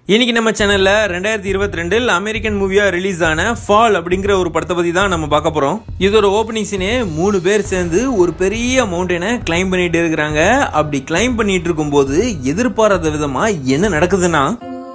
இன்னைக்கு நம்ம சேனல்ல ரெண்டாயிரத்தி இருபத்தி ரெண்டில் அமெரிக்கன் மூவியா ரிலீஸ் ஆன ஃபால் அப்படிங்கிற ஒரு படத்தை பத்தி தான் நம்ம பார்க்க போறோம் இதோட ஓப்பனிங் சீனே மூணு பேர் சேர்ந்து ஒரு பெரிய மவுண்டனை கிளைம் பண்ணிட்டு இருக்கிறாங்க அப்படி கிளைம் பண்ணிட்டு இருக்கும்போது எதிர்பாராத விதமா என்ன நடக்குதுன்னா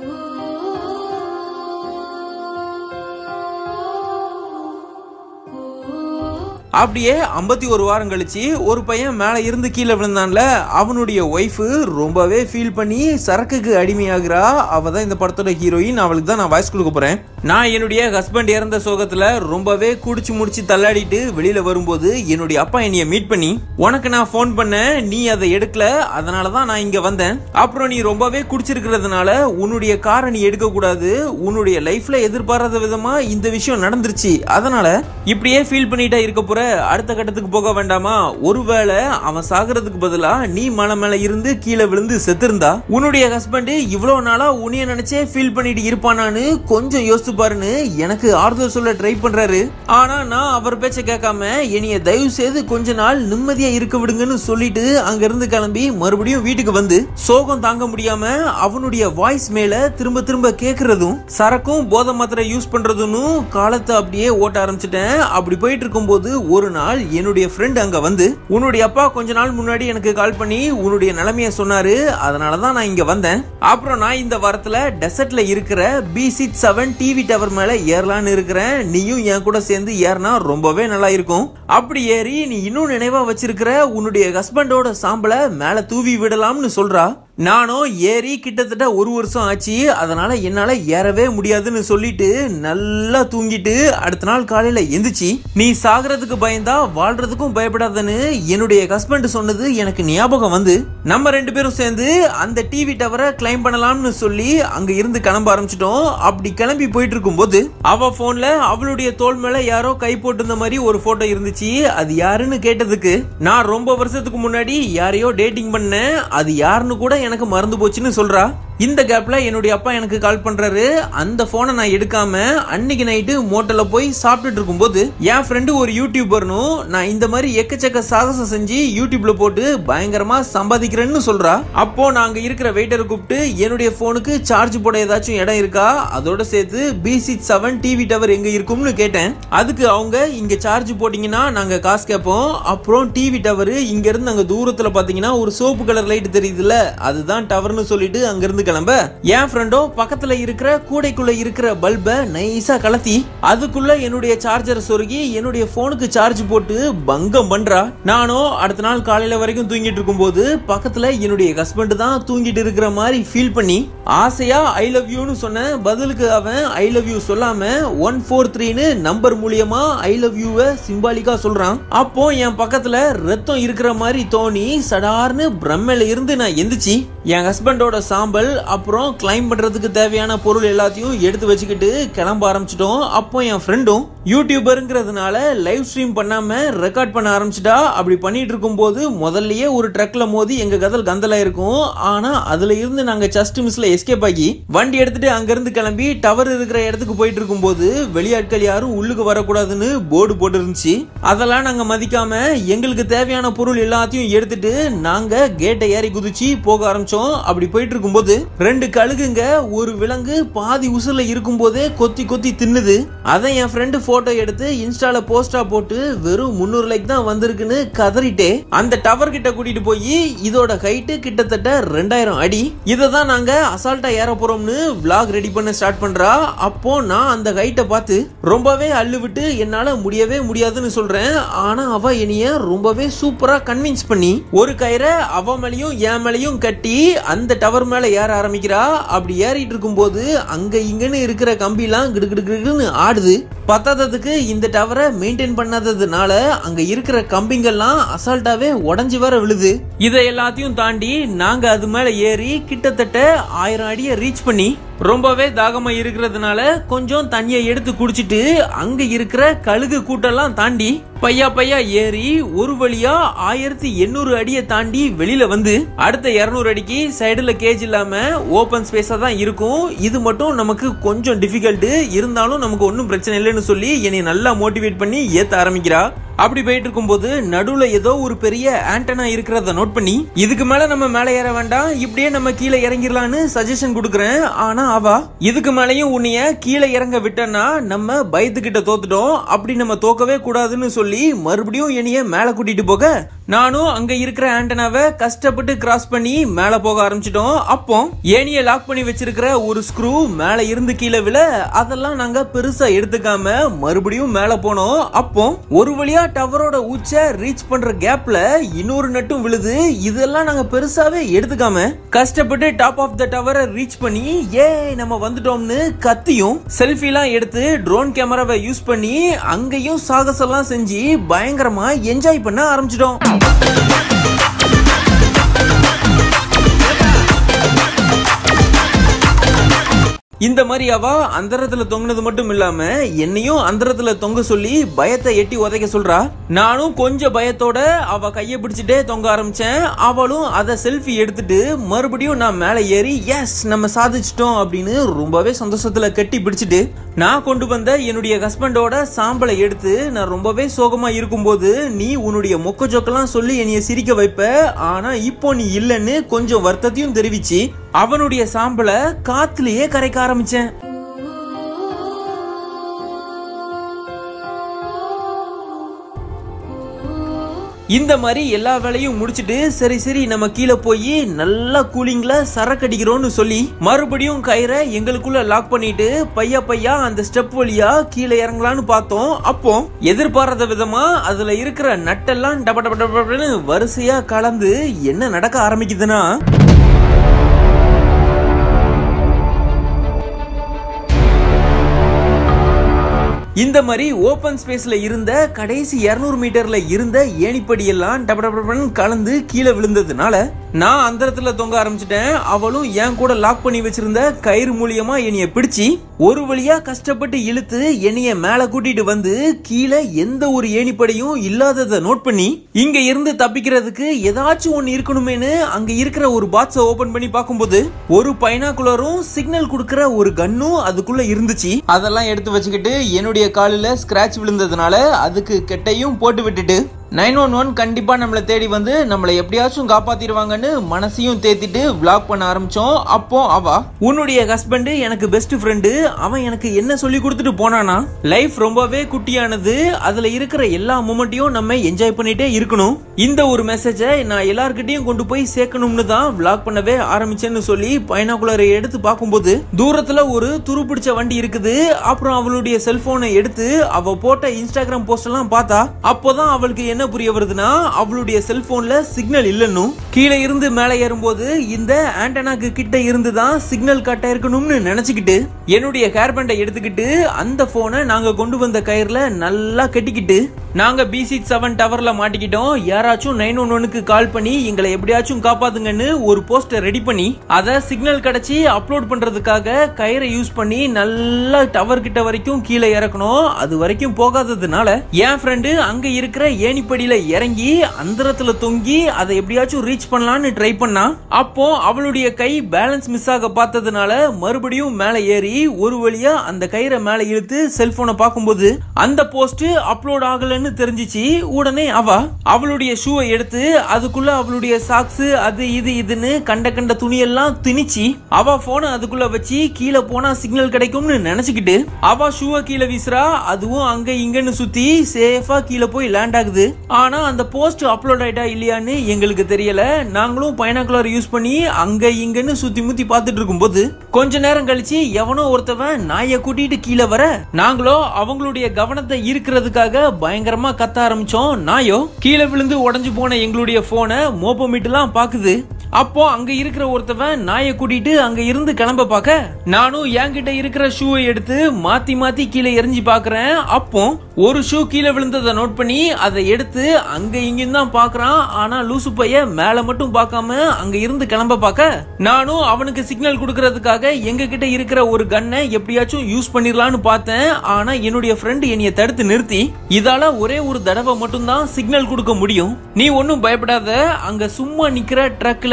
அப்படியே ஐம்பத்தி ஒரு வாரம் கழிச்சு ஒரு பையன் மேலே இருந்து கீழே விழுந்தான்ல அவனுடைய ஒய்ஃபு ரொம்பவே ஃபீல் பண்ணி சரக்குக்கு அடிமையாகிறா அவ தான் இந்த படத்தோட ஹீரோயின் அவளுக்கு தான் நான் வாய்ஸ் கொடுக்க போறேன் நான் என்னுடைய ஹஸ்பண்ட் இறந்த சோகத்துல ரொம்பவே குடிச்சு முடிச்சு தள்ளாடிட்டு வெளியில வரும்போது என்னுடைய அப்பா என்னைய மீட் பண்ணி உனக்கு நான் ஃபோன் பண்ணேன் நீ அதை எடுக்கல அதனால தான் நான் இங்க வந்தேன் அப்புறம் நீ ரொம்பவே குடிச்சிருக்கிறதுனால உன்னுடைய காரை நீ எடுக்க கூடாது உன்னுடைய லைஃப்ல எதிர்பாராத விதமா இந்த விஷயம் நடந்துருச்சு அதனால இப்படியே ஃபீல் பண்ணிட்டா இருக்க போற அடுத்த கட்டத்துக்கு போக வேண்டாமா ஒருவேளை அவன் சாகிறதுக்கு பதிலா நீ மலை மேல இருந்து கீழே விழுந்து செத்திருந்தா உன்னுடைய ஹஸ்பண்ட் இவ்வளவு நாளா உன்னைய நினைச்சே ஃபீல் பண்ணிட்டு இருப்பானான்னு கொஞ்சம் யோசிச்சு பாருன்னு எனக்கு ஆறுதல் சொல்ல ட்ரை பண்றாரு ஆனா நான் அவர் பேச்ச கேட்காம என்னைய தயவு செய்து கொஞ்ச நாள் நிம்மதியா இருக்க விடுங்கன்னு சொல்லிட்டு அங்க இருந்து கிளம்பி மறுபடியும் வீட்டுக்கு வந்து சோகம் தாங்க முடியாம அவனுடைய வாய்ஸ் மேல திரும்ப திரும்ப கேக்குறதும் சரக்கும் போதை மாத்திரை யூஸ் பண்றதுன்னு காலத்தை அப்படியே ஓட்ட ஆரம்பிச்சிட்டேன் அப்படி போயிட்டு இருக்கும்போது ஒரு நாள் என்னுடைய ஃப்ரெண்ட் அங்க வந்து உன்னுடைய அப்பா கொஞ்ச நாள் முன்னாடி எனக்கு கால் பண்ணி உன்னுடைய நிலைமைய சொன்னாரு அதனால தான் நான் இங்க வந்தேன் அப்புறம் நான் இந்த வாரத்துல டெசர்ட்ல இருக்கிற B six seven TV tower மேல ஏறலான்னு இருக்கிறேன் நீயும் என் கூட சேர்ந்து ஏறினா ரொம்பவே நல்லா இருக்கும் அப்படி ஏறி நீ இன்னும் நினைவா வச்சிருக்கிற உன்னுடைய ஹஸ்பண்டோட சாம்பலை மேல தூவி விடலாம்னு சொல்றா நானும் ஏறி கிட்டத்தட்ட ஒரு வருஷம் ஆச்சு அதனால என்னால ஏறவே முடியாதுன்னு சொல்லிட்டு நல்லா தூங்கிட்டு அடுத்த நாள் காலையில எந்திரிச்சு நீ சாகிறதுக்கு பயந்தா வாழ்றதுக்கும் பயப்படாதன்னு என்னுடைய ஹஸ்பண்ட் சொன்னது எனக்கு ஞாபகம் வந்து நம்ம ரெண்டு பேரும் சேர்ந்து அந்த டிவி டவரை கிளைம் பண்ணலாம்னு சொல்லி அங்க இருந்து கிளம்ப ஆரம்பிச்சிட்டோம் அப்படி கிளம்பி போயிட்டு இருக்கும்போது அவ போன்ல அவளுடைய தோல் மேல யாரோ கை போட்டிருந்த மாதிரி ஒரு போட்டோ இருந்துச்சு அது யாருன்னு கேட்டதுக்கு நான் ரொம்ப வருஷத்துக்கு முன்னாடி யாரையோ டேட்டிங் பண்ணேன் அது யாருன்னு கூட எனக்கு மறந்து போச்சுன்னு சொல்றா இந்த கேப்ல என்னுடைய அப்பா எனக்கு கால் பண்றாரு அந்த போனை நான் எடுக்காம அன்னைக்கு நைட்டு மோட்டல்ல போய் சாப்பிட்டுட்டு இருக்கும்போது என் ஃப்ரெண்டு ஒரு யூடியூபர்னும் நான் இந்த மாதிரி எக்கச்சக்க சாகசம் செஞ்சு யூடியூப்ல போட்டு பயங்கரமா சம்பாதிக்கிறேன்னு சொல்றா அப்போ நாங்க இருக்கிற வெயிட்டரை கூப்பிட்டு என்னுடைய போனுக்கு சார்ஜ் போட ஏதாச்சும் இடம் இருக்கா அதோட சேர்த்து B six seven TV tower எங்க இருக்கும்னு கேட்டேன் அதுக்கு அவங்க இங்க சார்ஜ் போட்டீங்கன்னா நாங்க காசு கேட்போம் அப்புறம் டிவி டவர் இங்க இருந்து அங்க தூரத்துல பாத்தீங்கன்னா ஒரு சோப்பு கலர் லைட் தெரியுதுல்ல அதுதான் டவர்னு சொல்லிட்டு அங்க இருந்து கிளம்ப என் ஃப்ரெண்டோ பக்கத்துல இருக்கிற கூடைக்குள்ள இருக்கிற பல்ப நைஸா கலத்தி அதுக்குள்ள என்னுடைய சார்ஜர் சொருகி என்னுடைய போனுக்கு சார்ஜ் போட்டு பங்கம் பண்றா நானும் அடுத்த நாள் காலையில வரைக்கும் தூங்கிட்டு இருக்கும்போது பக்கத்துல என்னுடைய ஹஸ்பண்ட் தான் தூங்கிட்டு இருக்கிற மாதிரி ஃபீல் பண்ணி ஆசையா ஐ லவ் யூன்னு சொன்னேன் பதிலுக்கு அவன் ஐ லவ் யூ சொல்லாம ஒன் ஃபோர் த்ரீன்னு நம்பர் மூலியமா ஐ லவ் யூவை சிம்பாலிக்கா சொல்றான் அப்போ என் பக்கத்துல ரத்தம் இருக்கிற மாதிரி தோணி சடார்னு பிரம்மையில இருந்து நான் எந்திரிச்சு என் ஹஸ்பண்டோட சாம்பல் அப்புறம் கிளைம் பண்றதுக்கு தேவையான பொருள் எல்லாத்தையும் எடுத்து வச்சுக்கிட்டு கிளம்ப ஆரம்பிச்சிட்டோம் அப்போ என் ஃப்ரெண்டும் யூடியூபருங்கிறதுனால லைவ் ஸ்ட்ரீம் பண்ணாம ரெக்கார்ட் பண்ண ஆரம்பிச்சிட்டா அப்படி பண்ணிட்டு இருக்கும்போது முதல்லயே ஒரு ட்ரக்ல மோதி எங்க கதல் கந்தலா இருக்கும் ஆனா அதுல இருந்து நாங்க ஜஸ்ட் மிஸ்ல எஸ்கேப் ஆகி வண்டி எடுத்துட்டு அங்க இருந்து கிளம்பி டவர் இருக்கிற இடத்துக்கு போயிட்டு இருக்கும்போது வெளியாட்கள் யாரும் உள்ளுக்கு வரக்கூடாதுன்னு போர்டு போட்டு இருந்துச்சு அதெல்லாம் நாங்க மதிக்காம எங்களுக்கு தேவையான பொருள் எல்லாத்தையும் எடுத்துட்டு நாங்க கேட்டை ஏறி குதிச்சு போக ஆரம்பிச்சோம் அப்படி போயிட்டு இருக்கும்போது ரெண்டு கழுகுங்க ஒரு விலங்கு பாதி உசுல இருக்கும் போதே கொத்தி கொத்தி தின்னுது அதை என் ஃப்ரெண்டு போட்டோ எடுத்து இன்ஸ்டால போஸ்டா போட்டு வெறும் முந்நூறு லைக் தான் வந்திருக்குன்னு கதறிட்டே அந்த டவர் கிட்ட கூட்டிட்டு போய் இதோட ஹைட்டு கிட்டத்தட்ட ரெண்டாயிரம் அடி இதை தான் நாங்க அசால்ட்டா ஏற போறோம்னு vlog ரெடி பண்ண ஸ்டார்ட் பண்றா அப்போ நான் அந்த ஹைட்டை பார்த்து ரொம்பவே அள்ளு விட்டு என்னால முடியவே முடியாதுன்னு சொல்றேன் ஆனா அவ என்னைய ரொம்பவே சூப்பரா கன்வின்ஸ் பண்ணி ஒரு கயிறை அவ மேலையும் என் மேலையும் கட்டி அந்த டவர் மேல ஏற ஆரம்பிக்கிறா அப்படி ஏறிட்டு இருக்கும்போது அங்க இங்கன்னு இருக்கிற கம்பிலாம் கிடு கிடு கிடுன்னு ஆடுது பத்தாததுக்கு இந்த டவரை மெயின்டைன் பண்ணாததுனால அங்க இருக்கிற கம்பிங்கெல்லாம் அசால்ட்டாவே உடஞ்சி வர விழுது இதை எல்லாத்தையும் தாண்டி நாங்க அது மேல ஏறி கிட்டத்தட்ட ஆயிரம் அடியை ரீச் பண்ணி ரொம்பவே தாகமா இருக்கிறதுனால கொஞ்சம் தண்ணியை எடுத்து குடிச்சிட்டு அங்க இருக்கிற கழுகு கூட்டெல்லாம் தாண்டி பையா பையா ஏறி ஒரு வழியா ஆயிரத்தி எண்ணூறு அடியை தாண்டி வெளியில வந்து அடுத்த இருநூறு அடிக்கு சைடுல கேஜ் இல்லாம ஓபன் ஸ்பேஸா தான் இருக்கும் இது மட்டும் நமக்கு கொஞ்சம் டிஃபிகல்ட் இருந்தாலும் நமக்கு ஒன்றும் பிரச்சனை இல்லைன்னு சொல்லி என்னை நல்லா மோட்டிவேட் பண்ணி ஏத்த ஆரம்பிக்கிறா அப்படி போயிட்டு இருக்கும்போது நடுவுல ஏதோ ஒரு பெரிய ஆண்டனா இருக்கிறத நோட் பண்ணி இதுக்கு மேல நம்ம மேல ஏற வேண்டாம் இப்படியே நம்ம கீழே இறங்கிடலாம்னு சஜஷன் கொடுக்குறேன் ஆனா அவ இதுக்கு மேலயும் உன்னைய கீழே இறங்க விட்டனா நம்ம பயத்துக்கிட்ட தோத்துட்டோம் அப்படி நம்ம தோக்கவே கூடாதுன்னு சொல்லி மறுபடியும் என்னைய மேல கூட்டிட்டு போக நானும் அங்க இருக்கிற ஆண்டனாவை கஷ்டப்பட்டு கிராஸ் பண்ணி மேல போக ஆரம்பிச்சிட்டோம் அப்போ ஏனிய லாக் பண்ணி வச்சிருக்கிற ஒரு ஸ்க்ரூ மேல இருந்து கீழே விழ அதெல்லாம் நாங்க பெருசா எடுத்துக்காம மறுபடியும் மேல போனோம் அப்போ ஒரு வழியா டவரோட உச்ச ரீச் பண்ற கேப்ல இன்னொரு நட்டும் விழுது இதெல்லாம் நாங்க பெருசாவே எடுத்துக்காம கஷ்டப்பட்டு டாப் ஆஃப் த டவரை ரீச் பண்ணி ஏ நம்ம வந்துட்டோம்னு கத்தியும் செல்ஃபிலாம் எடுத்து ட்ரோன் கேமராவை யூஸ் பண்ணி அங்கேயும் சாகசம்லாம் செஞ்சு பயங்கரமா என்ஜாய் பண்ண ஆரம்பிச்சிட்டோம் இந்த மாதிரி அவ அந்தரத்துல தொங்குனது மட்டும் இல்லாம என்னையும் அந்தரத்துல தொங்க சொல்லி பயத்தை எட்டி உதைக்க சொல்றா நானும் கொஞ்சம் பயத்தோட அவ கைய பிடிச்சிட்டே தொங்க ஆரம்பிச்சேன் அவளும் அதை செல்ஃபி எடுத்துட்டு மறுபடியும் நான் மேல ஏறி எஸ் நம்ம சாதிச்சிட்டோம் அப்படின்னு ரொம்பவே சந்தோஷத்துல கட்டி பிடிச்சிட்டு நான் கொண்டு வந்த என்னுடைய ஹஸ்பண்டோட சாம்பலை எடுத்து நான் ரொம்பவே சோகமா இருக்கும்போது நீ உன்னுடைய மொக்க ஜோக்கெல்லாம் சொல்லி என்னைய சிரிக்க வைப்ப ஆனா இப்போ நீ இல்லைன்னு கொஞ்சம் வருத்தத்தையும் தெரிவிச்சு அவனுடைய சாம்பலை காத்துலயே கரைக்க ஆரம்பிச்சேன் இந்த மாதிரி எல்லா வேலையும் முடிச்சிட்டு சரி சரி நம்ம கீழே போய் நல்லா கூலிங்ல சரக்கு அடிக்கிறோம்னு சொல்லி மறுபடியும் கயிறை எங்களுக்குள்ள லாக் பண்ணிட்டு பையா பையா அந்த ஸ்டெப் வழியா கீழே இறங்கலாம்னு பார்த்தோம் அப்போ எதிர்பாராத விதமா அதுல இருக்கிற நட்டெல்லாம் டப டப டபன்னு வரிசையா கலந்து என்ன நடக்க ஆரம்பிக்குதுன்னா இந்த மாதிரி ஓபன் ஸ்பேஸ்ல இருந்த கடைசி 200 மீட்டர்ல இருந்த ஏணிப்படி எல்லாம் டப டப டபன்னு கலந்து கீழே விழுந்ததுனால நான் அந்த இடத்துல தொங்க ஆரம்பிச்சிட்டேன் அவளும் என் கூட லாக் பண்ணி வச்சிருந்த கயிறு மூலியமா என்னைய பிடிச்சி ஒரு வழியா கஷ்டப்பட்டு இழுத்து என்னைய மேல கூட்டிட்டு வந்து கீழே எந்த ஒரு ஏணிப்படியும் இல்லாததை நோட் பண்ணி இங்க இருந்து தப்பிக்கிறதுக்கு ஏதாச்சும் ஒன்னு இருக்கணுமேனு அங்க இருக்கிற ஒரு பாக்ஸ ஓபன் பண்ணி பார்க்கும்போது ஒரு பைனாகுலரும் சிக்னல் கொடுக்கிற ஒரு கன்னும் அதுக்குள்ள இருந்துச்சு அதெல்லாம் எடுத்து வச்சுக்கிட்டு என்னுடைய காலில் ஸ்கிராட்ச் விழுந்ததுனால அதுக்கு கெட்டையும் போட்டு விட்டுட்டு நைன் ஒன் ஒன் கண்டிப்பா நம்மளை தேடி வந்து நம்மளை எப்படியாச்சும் காப்பாத்திடுவாங்கன்னு மனசையும் தேத்திட்டு vlog பண்ண ஆரம்பிச்சோம் அப்போ அவ உன்னுடைய ஹஸ்பண்ட் எனக்கு பெஸ்ட் ஃப்ரெண்டு அவன் எனக்கு என்ன சொல்லி கொடுத்துட்டு போனானா லைஃப் ரொம்பவே குட்டியானது அதுல இருக்கிற எல்லா மூமெண்ட்டையும் நம்ம என்ஜாய் பண்ணிட்டே இருக்கணும் இந்த ஒரு மெசேஜை நான் எல்லார்கிட்டயும் கொண்டு போய் சேர்க்கணும்னு தான் vlog பண்ணவே ஆரம்பிச்சேன்னு சொல்லி பைனாகுலரை எடுத்து பார்க்கும்போது தூரத்துல ஒரு துரு பிடிச்ச வண்டி இருக்குது அப்புறம் அவளுடைய செல்போனை எடுத்து அவ போட்ட இன்ஸ்டாகிராம் போஸ்ட் எல்லாம் பார்த்தா அப்போதான் அவளுக்கு என்ன புரிய வருதுன்னா அவளுடைய செல்போன்ல சிக்னல் இல்லன்னும் கீழே இருந்து மேலே ஏறும்போது இந்த ஆண்டனாக்கு கிட்ட இருந்து தான் சிக்னல் கட் இருக்கணும்னு நினைச்சுக்கிட்டு என்னுடைய ஹேர் பேண்டை எடுத்துக்கிட்டு அந்த போனை நாங்க கொண்டு வந்த கயிறுல நல்லா கட்டிக்கிட்டு நாங்க பி சிக்ஸ் செவன் டவர்ல மாட்டிக்கிட்டோம் யாராச்சும் நைன் ஒன் ஒனுக்கு கால் பண்ணி எங்களை எப்படியாச்சும் காப்பாத்துங்கன்னு ஒரு போஸ்டர் ரெடி பண்ணி அதை சிக்னல் கிடைச்சி அப்லோட் பண்றதுக்காக கயிறை யூஸ் பண்ணி நல்லா டவர் கிட்ட வரைக்கும் கீழே இறக்கணும் அது வரைக்கும் போகாததுனால என் ஃப்ரெண்டு அங்க இருக்கிற ஏணிப்படியில இறங்கி அந்தரத்துல தொங்கி அதை எப்படியாச்சும் ரீச் பண்ணலாம்னு ட்ரை பண்ணா அப்போ அவளுடைய கை பேலன்ஸ் மிஸ் ஆக பார்த்ததுனால மறுபடியும் மேல ஏறி ஒரு வழியா அந்த கயிறை மேல இழுத்து செல்போனை பார்க்கும்போது அந்த போஸ்ட் அப்லோட் ஆகலன்னு தெரிஞ்சிச்சு உடனே அவ அவளுடைய ஷூவை எடுத்து அதுக்குள்ள அவளுடைய சாக்ஸ் அது இது இதுன்னு கண்ட கண்ட துணியெல்லாம் திணிச்சு அவ போனை அதுக்குள்ள வச்சு கீழே போனா சிக்னல் கிடைக்கும்னு நினைச்சுக்கிட்டு அவ ஷூவை கீழே வீசுறா அதுவும் அங்க இங்கன்னு சுத்தி சேஃபா கீழே போய் லேண்ட் ஆகுது ஆனா அந்த போஸ்ட் அப்லோட் ஆயிட்டா இல்லையான்னு எங்களுக்கு தெரியல நாங்களும் பைனாகுலர் யூஸ் பண்ணி அங்க இங்கன்னு சுத்தி முத்தி பார்த்துட்டு இருக்கும்போது கொஞ்ச நேரம் கழிச்சு எவனோ ஒருத்தவன் நாயை கூட்டிட்டு கீழே வர நாங்களோ அவங்களுடைய கவனத்தை ஈர்க்கிறதுக்காக பயங்கரமா கத்த ஆரம்பிச்சோம் நாயோ கீழே விழுந்து உடைஞ்சு போன எங்களுடைய போனை மோப்பமிட்டுலாம் பாக்குது அப்போ அங்க இருக்கிற ஒருத்தவன் நாயை கூட்டிட்டு அங்க இருந்து கிளம்ப பார்க்க நானும் என்கிட்ட இருக்கிற ஷூவை எடுத்து மாத்தி மாத்தி கீழே எரிஞ்சு பாக்குறேன் அப்போ ஒரு ஷூ கீழே விழுந்ததை நோட் பண்ணி அதை எடுத்து அங்க இங்கயும் தான் பாக்குறான் ஆனா லூசு பைய மேல மட்டும் பார்க்காம அங்க இருந்து கிளம்ப பார்க்க நானும் அவனுக்கு சிக்னல் கொடுக்கறதுக்காக எங்க கிட்ட இருக்கிற ஒரு கன்னை எப்படியாச்சும் யூஸ் பண்ணிடலாம்னு பார்த்தேன் ஆனா என்னுடைய ஃப்ரெண்ட் என்னைய தடுத்து நிறுத்தி இதால ஒரே ஒரு தடவை மட்டும் தான் சிக்னல் கொடுக்க முடியும் நீ ஒன்னும் பயப்படாத அங்க சும்மா நிக்கிற ட்ரக்ல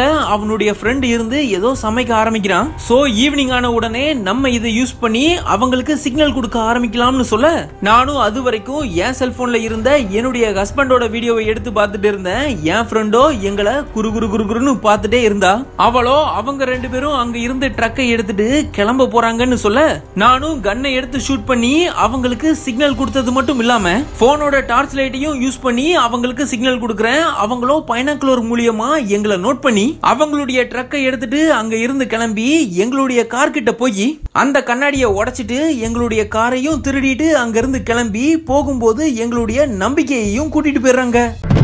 அவனுடைய ஃப்ரெண்ட் இருந்து ஏதோ சமைக்க ஆரம்பிக்கிறான் சோ ஈவினிங் ஆன உடனே நம்ம இதை யூஸ் பண்ணி அவங்களுக்கு சிக்னல் கொடுக்க ஆரம்பிக்கலாம்னு சொல்ல நானும் அது வரைக்கும் என் செல்போன்ல இருந்த என்னுடைய ஹஸ்பண்டோட வீடியோவை எடுத்து பார்த்துட்டு இருந்தேன் என் ஃப்ரெண்டோ எங்களை குரு குரு குரு குருன்னு பார்த்துட்டே இருந்தா அவளோ அவங்க ரெண்டு பேரும் அங்க இருந்து ட்ரக்கை எடுத்துட்டு கிளம்ப போறாங்கன்னு சொல்ல நானும் கன்னை எடுத்து ஷூட் பண்ணி அவங்களுக்கு சிக்னல் கொடுத்தது மட்டும் இல்லாம போனோட டார்ச் லைட்டையும் யூஸ் பண்ணி அவங்களுக்கு சிக்னல் கொடுக்குறேன் அவங்களோ பைனாக்குலர் மூலியமா எங்களை நோட் பண்ணி அவங்களுடைய ட்ரக்கை எடுத்துட்டு அங்க இருந்து கிளம்பி எங்களுடைய கார் கிட்ட போய் அந்த கண்ணாடியை உடைச்சிட்டு எங்களுடைய காரையும் திருடிட்டு அங்க இருந்து கிளம்பி போகும்போது எங்களுடைய நம்பிக்கையையும் கூட்டிட்டு போயிடுறாங்க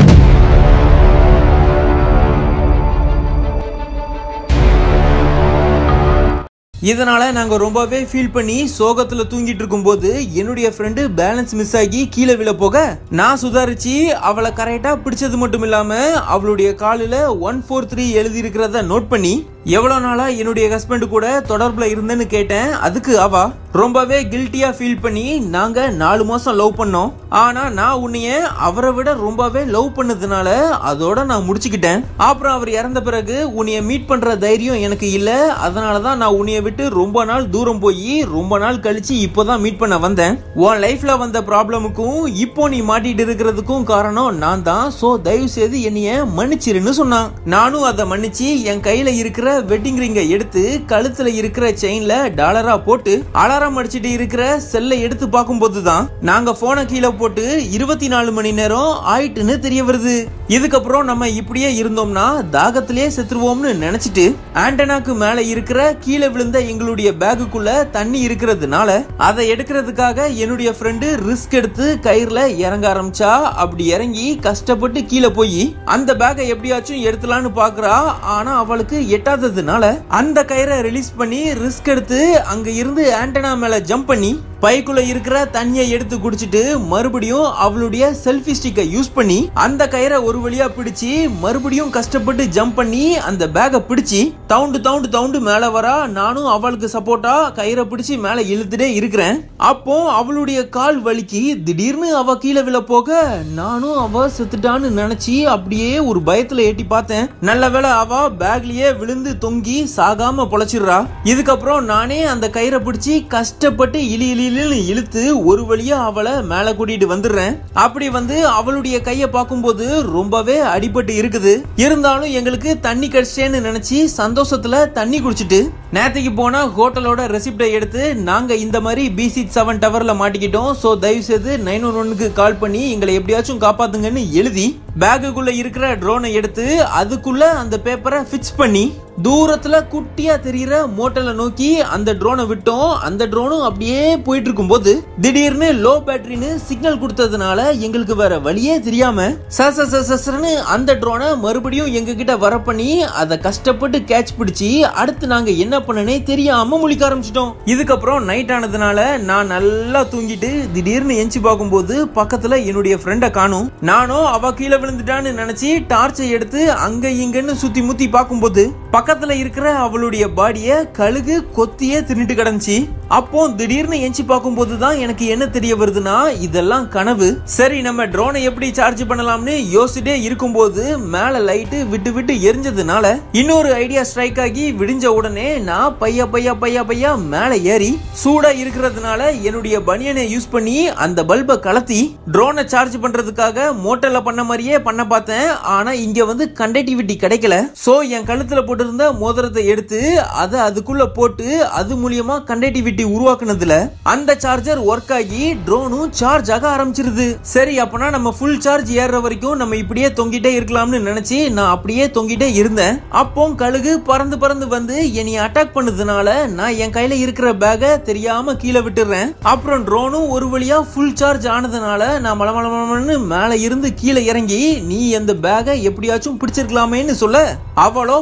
இதனால நாங்க ரொம்பவே ஃபீல் பண்ணி சோகத்துல தூங்கிட்டு இருக்கும்போது என்னுடைய ஃப்ரெண்டு பேலன்ஸ் மிஸ் ஆகி கீழே விழ போக நான் சுதாரிச்சு அவளை கரெக்டா பிடிச்சது மட்டும் இல்லாம அவளுடைய காலில் ஒன் ஃபோர் த்ரீ எழுதி இருக்கிறத நோட் பண்ணி எவ்வளவு நாளா என்னுடைய ஹஸ்பண்ட் கூட தொடர்புல இருந்தேன்னு கேட்டேன் அதுக்கு அவ ரொம்பவே கில்ட்டியா ஃபீல் பண்ணி நாங்க நாலு மாசம் லவ் பண்ணோம் ஆனா நான் உன்னைய அவரை விட ரொம்பவே லவ் பண்ணதுனால அதோட நான் முடிச்சுக்கிட்டேன் அப்புறம் அவர் இறந்த பிறகு உன்னைய மீட் பண்ற தைரியம் எனக்கு இல்ல அதனாலதான் நான் உன்னைய விட்டு ரொம்ப நாள் தூரம் போய் ரொம்ப நாள் கழிச்சு இப்போதான் மீட் பண்ண வந்தேன் உன் லைஃப்ல வந்த ப்ராப்ளமுக்கும் இப்போ நீ மாட்டிட்டு இருக்கிறதுக்கும் காரணம் நான் தான் சோ தயவு செய்து என்னைய மன்னிச்சிருன்னு சொன்னான் நானும் அதை மன்னிச்சு என் கையில இருக்கிற வெட்டிங் ரிங்கை எடுத்து கழுத்துல இருக்கிற செயின்ல டாலரா போட்டு அலாரம் அடிச்சிட்டு இருக்கிற செல்லை எடுத்து பார்க்கும்போது தான் நாங்க போனை கீழே போட்டு இருபத்தி நாலு மணி நேரம் ஆயிட்டுன்னு தெரிய வருது இதுக்கப்புறம் நம்ம இப்படியே இருந்தோம்னா தாகத்திலே செத்துருவோம்னு நினைச்சிட்டு ஆண்டனாக்கு மேல இருக்கிற கீழே விழுந்த எங்களுடைய பேகுக்குள்ள தண்ணி இருக்கிறதுனால அதை எடுக்கிறதுக்காக என்னுடைய ஃப்ரெண்டு ரிஸ்க் எடுத்து கயிறுல இறங்க ஆரம்பிச்சா அப்படி இறங்கி கஷ்டப்பட்டு கீழே போய் அந்த பேக்கை எப்படியாச்சும் எடுத்துலான்னு பாக்குறா ஆனா அவளுக்கு எட்டாததுனால அந்த கயிறை ரிலீஸ் பண்ணி ரிஸ்க் எடுத்து அங்க இருந்து ஆண்டனா மேல ஜம்ப் பண்ணி பைக்குள்ள இருக்கிற தண்ணியை எடுத்து குடிச்சிட்டு மறுபடியும் அவளுடைய செல்ஃபி ஸ்டிக்கை யூஸ் பண்ணி அந்த கயிறை ஒரு வழியா பிடிச்சி மறுபடியும் கஷ்டப்பட்டு ஜம்ப் பண்ணி அந்த பேக்கை பிடிச்சி தவுண்டு தவுண்டு தவுண்டு மேல வரா நானும் அவளுக்கு சப்போர்ட்டா கயிறை பிடிச்சி மேல இழுத்துட்டே இருக்கிறேன் அப்போ அவளுடைய கால் வலிக்கு திடீர்னு அவ கீழே விழ போக நானும் அவ செத்துட்டான்னு நினைச்சு அப்படியே ஒரு பயத்துல ஏட்டி பார்த்தேன் நல்ல வேளை அவ பேக்லயே விழுந்து தொங்கி சாகாம பொழைச்சிடுறா இதுக்கப்புறம் நானே அந்த கயிறை பிடிச்சி கஷ்டப்பட்டு இழி இழின்னு இழுத்து ஒரு வழியா அவளை மேல கூட்டிட்டு வந்துடுறேன் அப்படி வந்து அவளுடைய கைய பார்க்கும்போது ரொம்பவே அடிபட்டு இருக்குது இருந்தாலும் எங்களுக்கு தண்ணி கிடைச்சேன்னு நினைச்சு சந்தோஷத்துல தண்ணி குடிச்சிட்டு நேத்துக்கு போனா ஹோட்டலோட ரெசிப்டை எடுத்து நாங்க இந்த மாதிரி பிசி செவன் டவர்ல மாட்டிக்கிட்டோம் சோ தயவு செய்து நைன் ஒன் ஒன்னுக்கு கால் பண்ணி எங்களை எப்படியாச்சும் காப்பாத்துங்கன்னு எழுதி பேக்குக்குள்ள இருக்கிற ட்ரோனை எடுத்து அதுக்குள்ள அந்த பேப்பரை ஃபிக்ஸ் பண்ணி தூரத்துல குட்டியா தெரியுற மோட்டலை நோக்கி அந்த ட்ரோனை விட்டோம் அந்த ட்ரோனும் அப்படியே போயிட்டு இருக்கும்போது திடீர்னு லோ பேட்டரின்னு சிக்னல் கொடுத்ததுனால எங்களுக்கு வேற வழியே தெரியாம சச சச சசன்னு அந்த ட்ரோனை மறுபடியும் எங்க கிட்ட வர பண்ணி அதை கஷ்டப்பட்டு கேட்ச் பிடிச்சி அடுத்து நாங்க என்ன பண்ணனே தெரியாம முழிக்க ஆரம்பிச்சிட்டோம் இதுக்கப்புறம் நைட் ஆனதுனால நான் நல்லா தூங்கிட்டு திடீர்னு எஞ்சி பார்க்கும்போது பக்கத்துல என்னுடைய ஃப்ரெண்டை காணும் நானும் அவ கீழே விழுந்துட்டான்னு நினைச்சு டார்ச்சை எடுத்து அங்க இங்கன்னு சுத்தி முத்தி பார்க்கும்போது பக்கத்துல இருக்கிற அவளுடைய பாடிய கழுகு கொத்தியே தின்னுட்டு கிடந்துச்சு அப்போ திடீர்னு எஞ்சி பார்க்கும்போது தான் எனக்கு என்ன தெரிய வருதுன்னா இதெல்லாம் கனவு சரி நம்ம ட்ரோனை எப்படி சார்ஜ் பண்ணலாம்னு யோசிச்சுட்டே இருக்கும்போது மேல லைட்டு விட்டு விட்டு எரிஞ்சதுனால இன்னொரு ஐடியா ஸ்ட்ரைக் ஆகி விடிஞ்ச உடனே நான் பையா பையா பையா பையா மேல ஏறி சூடா இருக்கிறதுனால என்னுடைய பனியனை யூஸ் பண்ணி அந்த பல்பை கலத்தி ட்ரோனை சார்ஜ் பண்றதுக்காக மோட்டர்ல பண்ண மாதிரியே பண்ண பார்த்தேன் ஆனா இங்க வந்து கண்டக்டிவிட்டி கிடைக்கல சோ என் கழுத்துல போட்டிருந்த மோதிரத்தை எடுத்து அதை அதுக்குள்ள போட்டு அது மூலியமா கண்டக்டிவிட்டி உருவாக்குனதுல அந்த சார்ஜர் ஒர்க் ஆகி ட்ரோனும் சார்ஜ் ஆக ஆரம்பிச்சிருது சரி அப்பனா நம்ம ஃபுல் சார்ஜ் ஏறுற வரைக்கும் நம்ம இப்படியே தொங்கிட்டே இருக்கலாம்னு நினைச்சு நான் அப்படியே தொங்கிட்டே இருந்தேன் அப்போ கழுகு பறந்து பறந்து வந்து என்னை அட்டாக் பண்ணதுனால நான் என் கையில இருக்கிற பேக்கை தெரியாம கீழே விட்டுறேன் அப்புறம் ட்ரோனும் ஒரு வழியா ஃபுல் சார்ஜ் ஆனதுனால நான் மல மல மலன்னு மேல இருந்து கீழே இறங்கி நீ அந்த பேக்கை எப்படியாச்சும் பிடிச்சிருக்கலாமேன்னு சொல்ல அவளோ பத்து மணி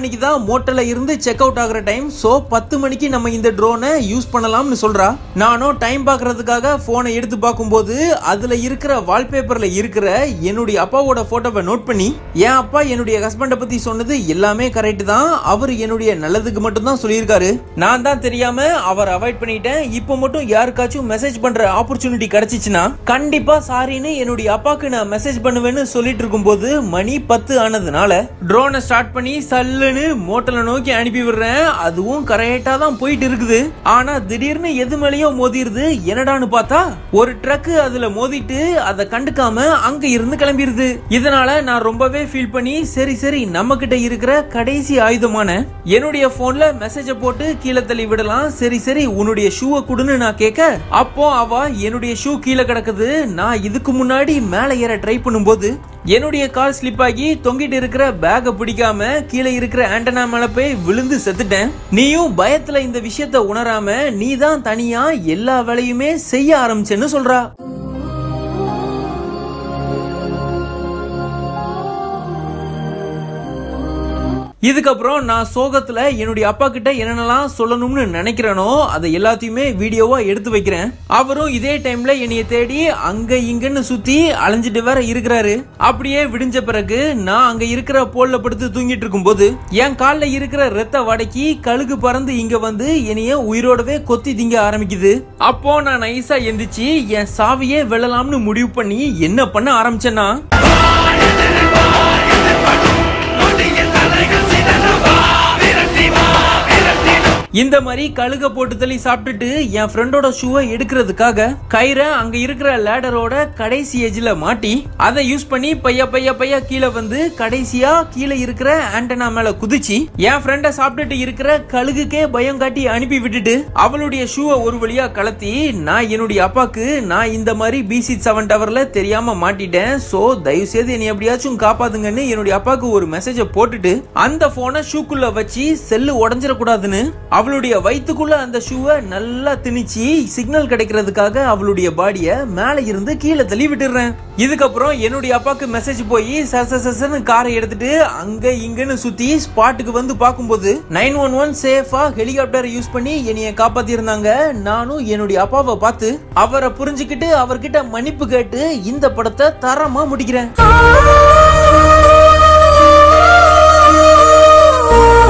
மணிக்கு தான் மோட்டல்ல இருந்து செக் அவுட் ஆகுற டைம் சோ பத்து மணிக்கு நம்ம இந்த ட்ரோனை யூஸ் பண்ணலாம்னு சொல்றா நானும் டைம் பார்க்கறதுக்காக போனை எடுத்து பார்க்கும்போது அதுல இருக்கிற வால்பேப்பர்ல இருக்கிற என்னுடைய அப்பாவோட போட்டோவை நோட் பண்ணி என் அப்பா என்னுடைய ஹஸ்பண்டை பத்தி சொன்னது எல்லாமே கரெக்ட் தான் அவர் என்னுடைய நல்லதுக்கு மட்டும் தான் சொல்லியிருக்காரு நான் தான் தெரியாம அவர் அவாய்ட் பண்ணிட்டேன் இப்போ மட்டும் யாருக்காச்சும் மெசேஜ் பண்ற ஆப்பர்ச்சுனிட்டி கிடைச்சிச்சுன்னா கண்டிப்பா சாரின்னு என்னுடைய அப்பாக்கு நான் மெசேஜ் பண்ணுவேன்னு சொல்லிட்டு இருக்கும்போது மணி பத்து ஆனதுனால ட்ரோனை ஸ்டார்ட் பண்ணி சல்லுன்னு மோட்டலை நோக்கி அனுப்பி விடுறேன் அதுவும் கரெக்டா தான் போயிட்டு இருக்குது ஆனா திடீர்னு எது மேலேயோ மோதிருது என்னடான்னு பார்த்தா ஒரு ட்ரக் அதுல மோதிட்டு அதை கண்டுக்காம அங்க இருந்து கிளம்பிருது இதனால நான் ரொம்பவே ஃபீல் பண்ணி சரி சரி நம்ம கிட்ட இருக்கிற கடைசி ஆயுதமான என்னுடைய போன்ல மெசேஜ போட்டு கீழே தள்ளி விடலாம் சரி சரி உன்னுடைய ஷூவை கொடுன்னு நான் கேட்க அப்போ அவ என்னுடைய ஷூ கீழே கிடக்குது நான் இதுக்கு முன்னாடி மேலே ஏற ட்ரை பண்ணும்போது என்னுடைய கால் ஸ்லிப் ஆகி தொங்கிட்டு இருக்கிற பேக்கை பிடிக்காம கீழே இருக்கிற ஆண்டனா மேல போய் விழுந்து செத்துட்டேன் நீயும் பயத்துல இந்த விஷயத்த உணராம நீ தான் தனியா எல்லா வேலையுமே செய்ய ஆரம்பிச்சேன்னு சொல்றா இதுக்கப்புறம் நான் சோகத்துல என்னுடைய அப்பா கிட்ட என்னென்னலாம் சொல்லணும்னு நினைக்கிறேனோ அதை எல்லாத்தையுமே வீடியோவா எடுத்து வைக்கிறேன் அவரும் இதே டைம்ல என்னைய தேடி அங்க இங்கன்னு சுத்தி அலைஞ்சிட்டு வேற இருக்கிறாரு அப்படியே விடிஞ்ச பிறகு நான் அங்க இருக்கிற போல்ல படுத்து தூங்கிட்டு இருக்கும்போது என் கால்ல இருக்கிற ரத்த வடக்கி கழுகு பறந்து இங்க வந்து என்னைய உயிரோடவே கொத்தி திங்க ஆரம்பிக்குது அப்போ நான் நைஸா எந்திரிச்சு என் சாவியே வெல்லலாம்னு முடிவு பண்ணி என்ன பண்ண ஆரம்பிச்சேன்னா இந்த மாதிரி கழுக போட்டு தள்ளி சாப்பிட்டுட்டு என் ஃப்ரெண்டோட ஷூவை எடுக்கிறதுக்காக கயிறை அங்க இருக்கிற லேடரோட கடைசி எஜ்ல மாட்டி அதை யூஸ் பண்ணி பைய பைய பைய கீழே வந்து கடைசியா கீழே இருக்கிற ஆண்டனா மேல குதிச்சு என் ஃப்ரெண்ட சாப்பிட்டுட்டு இருக்கிற கழுகுக்கே பயம் காட்டி அனுப்பி விட்டுட்டு அவளுடைய ஷூவை ஒரு வழியா கலத்தி நான் என்னுடைய அப்பாக்கு நான் இந்த மாதிரி பிசி செவன் டவர்ல தெரியாம மாட்டிட்டேன் சோ தயவு செய்து என்னை எப்படியாச்சும் காப்பாத்துங்கன்னு என்னுடைய அப்பாவுக்கு ஒரு மெசேஜ போட்டுட்டு அந்த போனை ஷூக்குள்ள வச்சு செல்லு உடஞ்சிடக்கூடாதுன்னு அவளுடைய வயித்துக்குள்ள அந்த ஷூவை நல்லா திணிச்சு சிக்னல் கிடைக்கிறதுக்காக அவளுடைய பாடிய மேல இருந்து கீழே தள்ளி விட்டுறேன் இதுக்கப்புறம் என்னுடைய அப்பாக்கு மெசேஜ் போய் சச சசன்னு காரை எடுத்துட்டு அங்க இங்கன்னு சுத்தி ஸ்பாட்டுக்கு வந்து பார்க்கும்போது நைன் ஒன் ஒன் சேஃபா ஹெலிகாப்டர் யூஸ் பண்ணி என்னைய காப்பாத்தி இருந்தாங்க நானும் என்னுடைய அப்பாவை பார்த்து அவரை புரிஞ்சுக்கிட்டு அவர்கிட்ட மன்னிப்பு கேட்டு இந்த படத்தை தரமா முடிக்கிறேன்